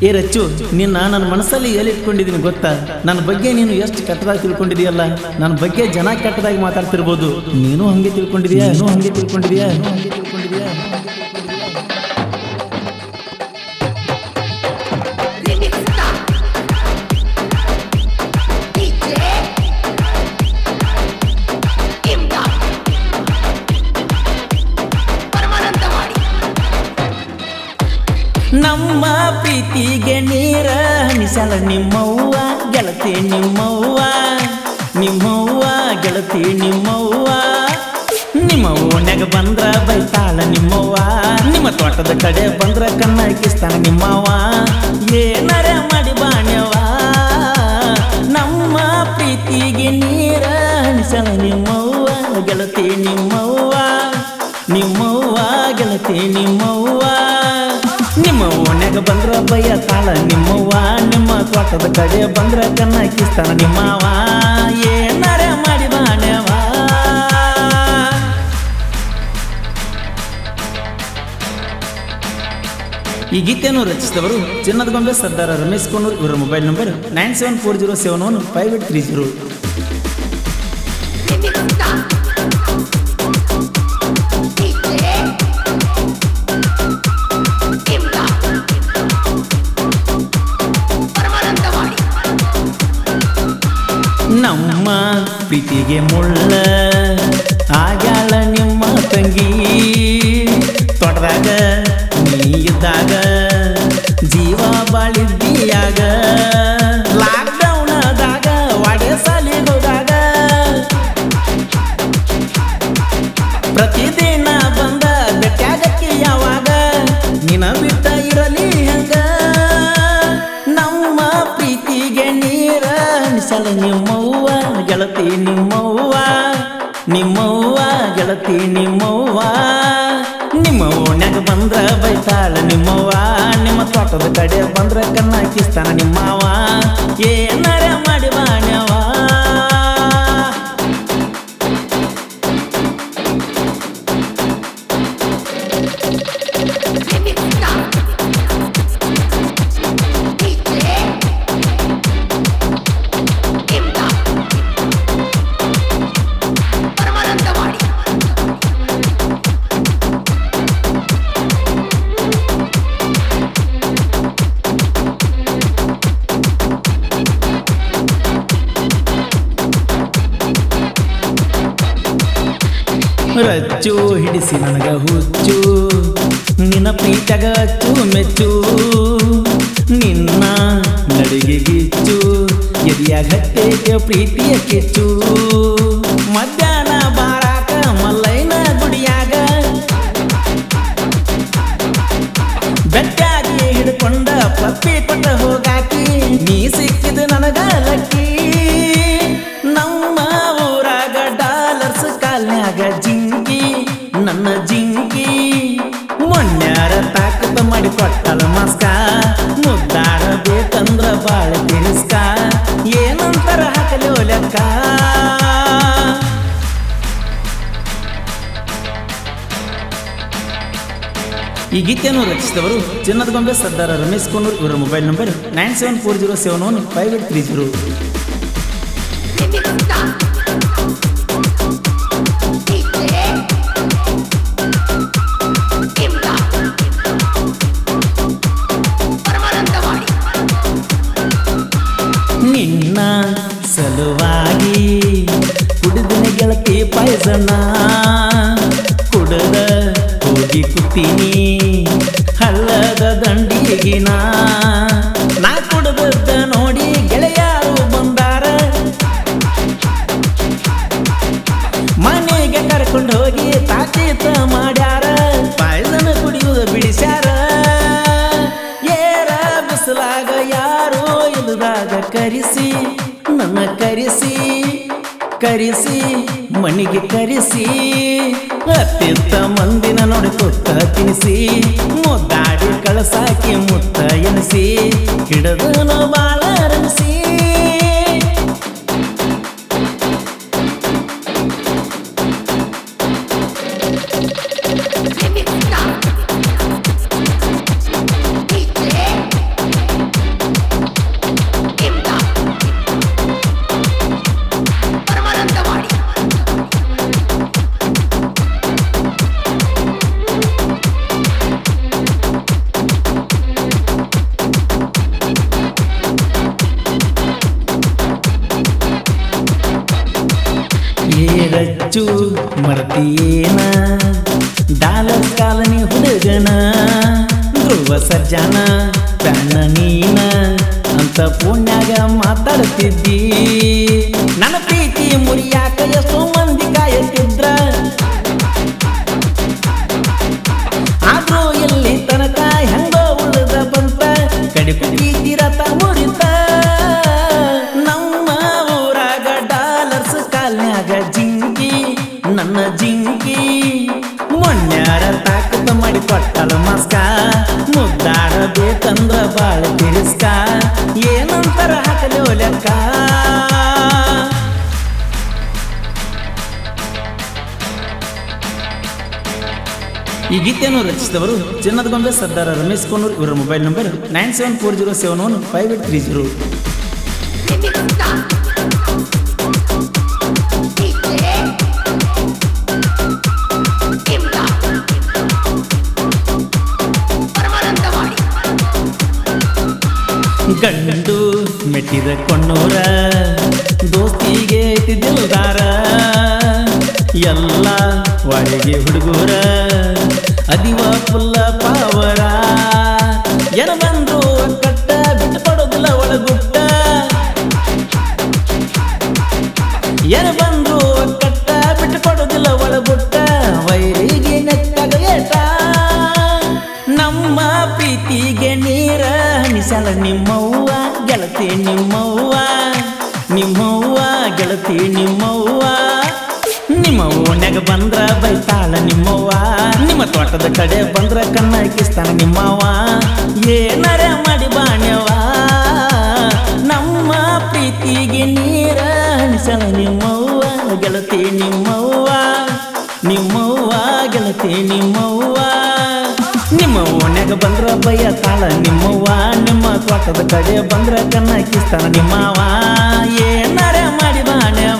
ಏ ರಚ್ಚು ನಿನ್ನ ನನ್ನ ಮನಸ್ಸಲ್ಲಿ ಎಲ್ಲಿ ಇಟ್ಕೊಂಡಿದ್ದೀನಿ ಗೊತ್ತಾ ನನ್ನ ಬಗ್ಗೆ ನೀನು ಎಷ್ಟು ಕೆಟ್ಟದಾಗಿ ತಿಳ್ಕೊಂಡಿದೀಯಲ್ಲ ನನ್ನ ಬಗ್ಗೆ ಜನ ಕೆಟ್ಟದಾಗಿ ಮಾತಾಡ್ತಿರ್ಬೋದು ನೀನು ಹಂಗೆ ತಿಳ್ಕೊಂಡಿದೀಯಾ ನೀನು ಹಂಗೆ ತಿಳ್ಕೊಂಡಿದೀಯಾ ನೀನು ಹಂಗೆ ತಿಳ್ಕೊಂಡಿದೀಯಾ Remixta DJ Imdad ಪರಮಾನಂದವಾಡಿ ನಮ್ಮ ಪ್ರೀತಿಗೆ ನೀರ ಹನಿಸಲ ನಿಮ್ಮವ್ವ ಗೆಳತಿ ನಿಮ್ಮವ್ವ ನಿಮ್ಮವ್ವ ಗೆಳತಿ ನಿಮ್ಮವ್ವ ನಿಮ್ಮ ಓಣ್ಯಾಗ ಬಂದ್ರ ಬೈತಾಳ ನಿಮ್ಮವ್ವ ನಿಮ್ಮ ತೋಟದ ಕಡೆ ಬಂದ್ರ ಕಣ್ಣ ಕಿಸ್ತಾನ ನಿಮ್ಮವ್ವ ಏನಾರ ಮಾಡಿ ಬಾಣ್ಯವ ನಮ್ಮ ಪ್ರೀತಿಗೆ ನೀರ ಹನಿಸಲ ನಿಮ್ಮವ್ವ ಗೆಳತಿ ನಿಮ್ಮವ್ವ ನಿಮ್ಮವ್ವ ಗೆಳತಿ ನಿಮ್ಮವ್ವ ನಿಮ್ಮ ಓಣ್ಯಾಗ ಬಂದ್ರ ಬಯ್ಯ ತಾಳ ನಿಮ್ಮವ್ವ ನಿಮ್ಮ ತೋಟದ ಕಡೆ ಬಂದ್ರ ಕನ್ನ ಕಿಸ್ತಾನ ನಿಮ್ಮವ್ವ ಏನಾರ ಮಾಡಿ ಬಾಣ್ಯವ ಈ ಗೀತೆಯನ್ನು ರಚಿಸಿದವರು ಚಿನ್ನದ ಗೊಂಬೆ ಸರ್ದಾರ ರಮೇಶ್ ಕೋನೂರ್ ಇವರ mobile number nine seven four zero seven one five eight three zero Remixta DJ Imdad Paramanandavadi ನಮ್ಮ ಪ್ರೀತಿಗೆ ಮುಳ್ಳ ಆಗ್ಯಾಳ ನಿಮ್ಮ ತಂಗಿ ತೊಟದಾಗ ನೀ ಇದ್ದಾಗ ಜೀವ ಬಾಳಿದ್ದೀಯಾಗ ಲಾಕ್ಡೌನದಾಗ ವಾಡೆ ಸಾಲಿ ಹೋದಾಗ ಪ್ರತಿದಿನ ಬಂದ ಬೆಟ್ಟಾಗಕ್ಕೆ ಯಾವಾಗ ನಿನ ಬಿಟ್ಟ ಇರಲಿ ಹಂಗ ನಮ್ಮ ಪ್ರೀತಿಗೆ ನೀರ ಹನಿಸಲ ನಿಮ್ಮವ್ವ ಗೆಳತಿ ನಿಮ್ಮವ್ವ ನಿಮ್ಮವ್ವ ಗೆಳತಿ ನಿಮ್ಮವ್ವ ನಿಮ್ಮ ಓಣ್ಯಾಗ ಬಂದ್ರ ಬೈತಾಳ ನಿಮ್ಮವ್ವ ನಿಮ್ಮ ತೋಟದ ಕಡೆ ಬಂದ್ರ ಕನ್ನ ಕಿಸ್ತಾನ ನಿಮ್ಮವ್ವ ಏನಾರ ಮಾಡಿ ಬಾಣ್ಯವ Remixta DJ Imdad Paramanandawadi Rachchu ಹಿಡಿಸಿ ನನಗ ಹುಚ್ಚು ನಿನ್ನ ಪ್ರೀತಗ ಅಚ್ಚು ಮೆಚ್ಚು ನಿನ್ನ ನಡಿಗೆ ಗಿಚ್ಚು ಎದಿಯ ಗಟ್ಟೆಗೆ ಪ್ರೀತಿಯ ಕಿಚ್ಚು ಮಧ್ಯಾಹ್ನ ಬಾರಾಕ ಮಲ್ಲೈನ ಗುಡಿಯಾಗ ಬೆಟ್ಟಾಗಿ ಹಿಡ್ಕೊಂಡ ಪಪ್ಪಿ ಕೊಟ್ಟ ಹೋಗಾಕಿ ನೀ ಸಿಕ್ಕಿದ ನನಗ ಲಕ್ಕಿ ನಮ್ಮ ಊರಾಗ ಡಾಲರ್ಸ್ ಕಾಲ್ನ್ಯಾಗ ಜಿಂಕಿ ನನ್ನ ಜಿಂಕಿ ಮೊನ್ಯಾರ ತಾಕತ ಮಾಡಿ ಕೊಟ್ಟಳ ಮಸ್ಕ ಮುದ್ದಾಡಬೇಕಂದ್ರ ಬಾಳ ತಿಳಸ್ಕ ಏನಂತರ ಹಾಕಲಿ ಲೆಕ್ಕ ಈ ಗೀತೆಯನ್ನು ರಚಿಸಿದವರು ಚಿನ್ನದ ಗೊಂಬೆ ಸರ್ದಾರ ರಮೇಶ್ ಕೋನೂರ್ ಇವರ mobile number nine seven four zero seven one five eight three zero Remixta DJ Imdad Paramanandavadi ನಿನ್ನ ಸಲುವಾಗಿ ಕುಡಿದಿನ ಗೆಳತಿ ಪಾಯ್ಸಣ್ಣ ಕುಡದ ಹೋಗಿ ಕುತ್ತೀನಿ ಹಳ್ಳದ ದಂಡಿಗಿನ ನಾ ಕುಡದದ್ದ ನೋಡಿ ಗೆಳೆಯರು ಬಂದಾರ ಮನೆಗೆ ಕರ್ಕೊಂಡು ಹೋಗಿ ತಾತೀತ ಮಾಡ್ಯಾರ ಪಾಯ್ಸನ ಕುಡಿಯುವುದು ಬಿಡಿಸ್ಯಾರ ಏರ ಬಿಸಿಲಾಗ ಯಾರೋ ಇಲ್ಲದಾಗ ಕರಿಸಿ ನನ್ನ ಕರಿಸಿ ಕರಿಸಿ ಮಣಿಗೆ ಕರಿಸಿ ಅತ್ಯಂತ ಮಂದಿನ ನೋಡಿ ಕೊತ್ತ ತಿನಿಸಿ ಮುದ್ದಾಡಿ ಕಳಸಾಕಿ ಮುತ್ತ ಎನಿಸಿ ಹಿಡದನು ಬಾಳ ರಮಿಸಿ Remixta DJ ಹುಚ್ಚು ಮರ್ತಿಯೇನ ಡಾಲರ್ ಕಾಲನಿ ಹುಡುಗನ ಧ್ರುವ ಸರ್ಜನ ಪ್ಯಾನ ನೀನ ಅಂತ ಪುಣ್ಯಾಗ ಮಾತಾಡ್ತಿದ್ದಿ ನನ್ನ ಪ್ರೀತಿ ಮುರಿಯಾಕ ಎಷ್ಟೋ ಮಂದಿ ಕಾಯತಿದ್ರ ಆದ್ರೂ ಎಲ್ಲಿ ತನಕ ಹೆಂಗೋ ಉಳಿದ ಬಂತ ಕಡಿಪು ಪ್ರೀತಿ ರಥ ಮುರಿತ ನಮ್ಮ ಊರಾಗ ಡಾಲರ್ಸ್ ಕಾಲ್ನ್ಯಾಗ ಜಿಂಕಿ ನನ್ನ ಜಿಂಕಿ ಮೊನ್ಯಾರ ತಾಕತ ಮಾಡಿ ಕೊಟ್ಟಲ ಮಸ್ಕ ಮುದ್ದಾಡಬೇಕಂದ್ರ ಬಾಳ ತಿರಸ್ಕ ಏನಂತರ ಹಾಕಲಿ ಲೆಕ್ಕ ಈ ಗೀತೆಯನ್ನು ರಚಿಸಿದವರು ಚಿನ್ನದ ಗೊಂಬೆ ಸರ್ದಾರ ರಮೇಶ್ ಕೋನೂರ್ ಇವರ mobile number nine seven four zero seven one five eight three zero Remix Star. DJ. Kimla. Paramanandavadi ಗಂಡು ಮೆಟ್ಟಿದ ಕೊಣ್ಣೂರ ದೋಸ್ತಿಗೆ ಐತಿ ದಿಲ್ದಾರ ಎಲ್ಲ ವಾಡಿಗೆ ಹುಡುಗೂರ ಅದಿವ ಫುಲ್ಲ ಪಾವರ ಎನ ಬಂದ್ರು ಕಟ್ಟ ಬಿಟ್ಟು ಕೊಡೋದಿಲ್ಲ ಒಳಗುಟ್ಟ ಎನ ಬಂದ್ರು ಕಟ್ಟ ಬಿಟ್ಟು ಕೊಡೋದಿಲ್ಲ ಒಳಗುಟ್ಟ ವೈರಿಗೆ ನೆತ್ತಾಗ ಏಟ ನಮ್ಮ ಪ್ರೀತಿಗೆ ನೀರ ಹನಿಸಲ ನಿಮ್ಮವ್ವ ಗೆಳತಿ ನಿಮ್ಮವ್ವ ನಿಮ್ಮವ್ವ ಗೆಳತಿ ನಿಮ್ಮವ್ವ ನಿಮ್ಮ ಓಣ್ಯಾಗ ಬಂದ್ರ ಬೈತಾಳ ನಿಮ್ಮವ್ವ ನಿಮ್ಮ ತೋಟದ ಕಡೆ ಬಂದ್ರ ಕಣ್ಣ ಕಿಸ್ತಾನ ನಿಮ್ಮವ್ವ ಏನಾರ ಮಾಡಿ ಬಾಣ್ಯವ ನಮ್ಮ ಪ್ರೀತಿಗೆ ನೀರ ಹನಿಸಲ ನಿಮ್ಮವ್ವ ಗೆಳತಿ ನಿಮ್ಮವ್ವ ನಿಮ್ಮವ್ವ ಗೆಳತಿ ನಿಮ್ಮವ್ವ ನಿಮ್ಮ ಓಣ್ಯಾಗ ಬಂದ್ರ ಬಯ್ಯ ತಾಳ ನಿಮ್ಮವ್ವ ನಿಮ್ಮ ತೋಟದ ಕಡೆ ಬಂದ್ರ ಕನ್ನ ಕಿಸ್ತಾನ ನಿಮ್ಮವ ಏನಾರ ಮಾಡಿ ಬಾಣ್ಯವ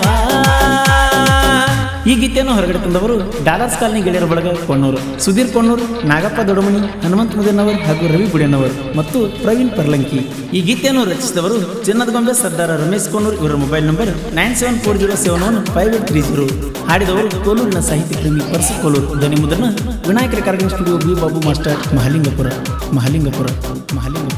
ಈ ಗೀತೆಯನ್ನು ಹೊರಗಡೆ ತಂದವರು ಡಾಲರ್ಸ್ ಕಾಲನಿ ಗೆಳೆಯರ ಬಳಗ ಕೊಣ್ಣೂರು ಸುಧೀರ್ ಕೊಣ್ಣೂರು ನಾಗಪ್ಪ ದೊಡಮನಿ ಹನುಮಂತ ಮುದಿನವರ್ ಹಾಗೂ ರವಿ ಬುಡಿಯನ್ನವರ್ ಮತ್ತು ಪ್ರವೀಣ್ ಪರ್ಲಂಕಿ ಈ ಗೀತೆಯನ್ನು ರಚಿಸಿದವರು ಚಿನ್ನದ ಗೊಂಬೆ ಸರ್ದಾರ ರಮೇಶ್ ಕೊಣ್ಣೂರ್ ಇವರ mobile number nine seven four zero seven one five eight three zero ಹಾಡಿದವರು ಕೋಲೂರಿನ ಸಾಹಿತ್ಯ ಪ್ರೇಮಿ ಪರ್ಸು ಕೋಲೂರು ಧ್ವನಿ ಮುದ್ರಣ ವಿನಾಯಕರ ಕಾರ್ಯಕ್ರಮ studio B Babu master Mahalingapura Mahalingapura Mahalingapura